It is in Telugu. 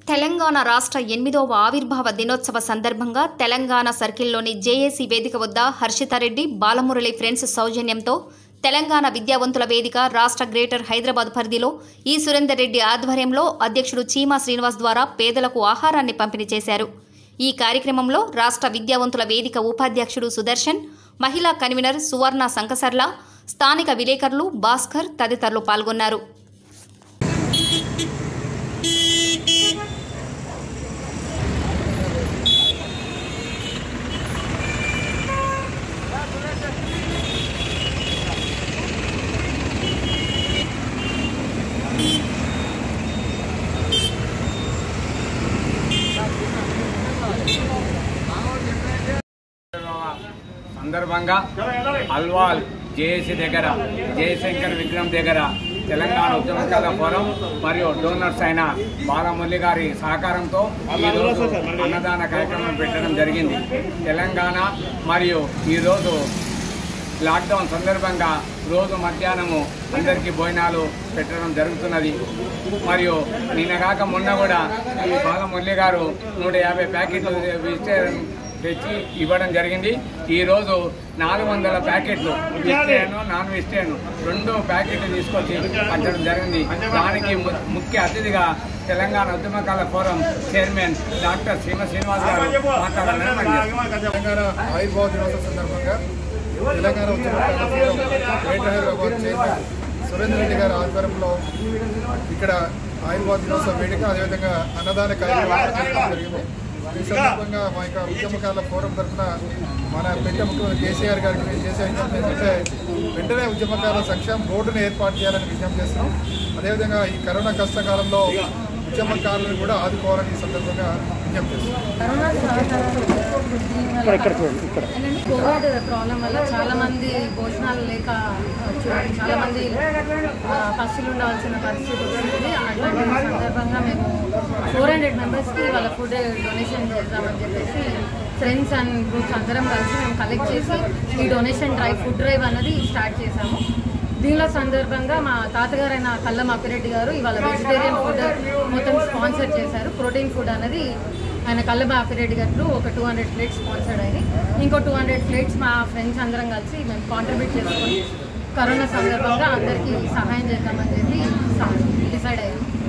తెలంగాణ రాష్ట్ర ఎనిమిదవ ఆవిర్భావ దినోత్సవ సందర్భంగా తెలంగాణ సర్కిల్లోని జేఏసీ వేదిక వద్ద హర్షితారెడ్డి బాలమురళి ఫ్రెండ్స్ సౌజన్యంతో తెలంగాణ విద్యావంతుల వేదిక రాష్ట్ర గ్రేటర్ హైదరాబాద్ పరిధిలో ఈ సురేందర్ రెడ్డి ఆధ్వర్యంలో అధ్యక్షుడు చీమా శ్రీనివాస్ ద్వారా పేదలకు ఆహారాన్ని పంపిణీ చేశారు ఈ కార్యక్రమంలో రాష్ట్ర విద్యావంతుల వేదిక ఉపాధ్యక్షుడు సుదర్శన్ మహిళా కన్వీనర్ సువర్ణ సంకసర్ల స్థానిక విలేకరులు భాస్కర్ తదితరులు పాల్గొన్నారు సందర్భంగా అల్వాల్ జేఏసీ దగ్గర జయశంకర్ విగ్రహం దగ్గర తెలంగాణ ఉద్యమకాల ఫోరం మరియు డోనర్స్ అయిన బాలమురళి గారి సహకారంతో ఈరోజు అన్నదాన కార్యక్రమం పెట్టడం జరిగింది తెలంగాణ మరియు ఈరోజు లాక్డౌన్ సందర్భంగా రోజు మధ్యాహ్నము అందరికీ భోజనాలు పెట్టడం జరుగుతున్నది మరియు నిన్నగాక మొన్న కూడా ఈ బాలమురళి గారు నూట యాభై ప్యాకెట్లు వెజిటేరియన్ తెచ్చి ఇవ్వడం జరిగింది ఈరోజు నాలుగు వందల ప్యాకెట్లు వెజిటేరియన్ నాన్ వెజిటేరియన్ రెండు ప్యాకెట్లు తీసుకొచ్చి పంచడం జరిగింది దానికి ము- ముఖ్య అతిథిగా తెలంగాణ ఉద్యమకాల ఫోరం చైర్మన్ డాక్టర్ శ్రీమ శ్రీనివాస్ గారు మాట్లాడాలని మనం తెలంగాణ ఆయుర్వేద దినోత్సవం సందర్భంగా తెలంగాణ ఉద్యమకాల forum greater Hyderabad chairman Surender Reddy గారి ఆధ్వర్యంలో ఇక్కడ ఆయుర్వేద దినోత్సవ వేడుక అదేవిధంగా అన్నదాన కార్యక్రమం చేయడం జరిగింది ఈ సందర్భంగా మా యొక్క ఉద్యమకాల ఫోరం తరఫున మన పెద్ద ముఖ్యమంత్రి కేసీఆర్ గారికి మేము చేసే విజ్ఞప్తి ఏంటంటే వెంటనే ఉద్యమకాల సంక్షేమ బోర్డును ఏర్పాటు చేయాలని విజ్ఞప్తి చేస్తున్నాం అదేవిధంగా ఈ కరోనా కష్టకాలంలో ఉద్యమకారులను కూడా ఆదుకోవాలని ఈ సందర్భంగా విజ్ఞప్తి చేస్తున్నాం కరోనా కోవిడ్ ప్రాబ్లం వల్ల చాలా మంది భోజనాలు లేక చూ- చాలా మంది ఆ, పస్తులు ఉండవలసిన పరిస్థితి వస్తుంది అట్లాంటి సందర్భంగా మేము ఫోర్ హండ్రెడ్ మెంబర్స్కి వాళ్ళ ఫుడ్ డొనేషన్ చేద్దామని చెప్పేసి ఫ్రెండ్స్ అండ్ గ్రూప్స్ అందరం కలిసి మేము కలెక్ట్ చేసి ఈ డొనేషన్ డ్రైవ్ ఫుడ్ డ్రైవ్ అన్నది స్టార్ట్ చేశాము దీనిలో సందర్భంగా మా తాతగారైన కల్లం అప్పిరెడ్డి గారు ఇవాళ వెజిటేరియన్ ఫుడ్ మొత్తం స్పాన్సర్ చేశారు ప్రోటీన్ ఫుడ్ అనేది ఆయన కల్లం అప్పిరెడ్డి గారు ఒక టూ హండ్రెడ్ ప్లేట్స్ స్పాన్సర్డ్ అయింది ఇంకో టూ హండ్రెడ్ ప్లేట్స్ మా ఫ్రెండ్స్ అందరం కలిసి మేము కాంట్రిబ్యూట్ చేసుకొని కరోనా సందర్భంగా అందరికీ సహాయం చేద్దామని చెప్పి డిసైడ్ అయ్యాం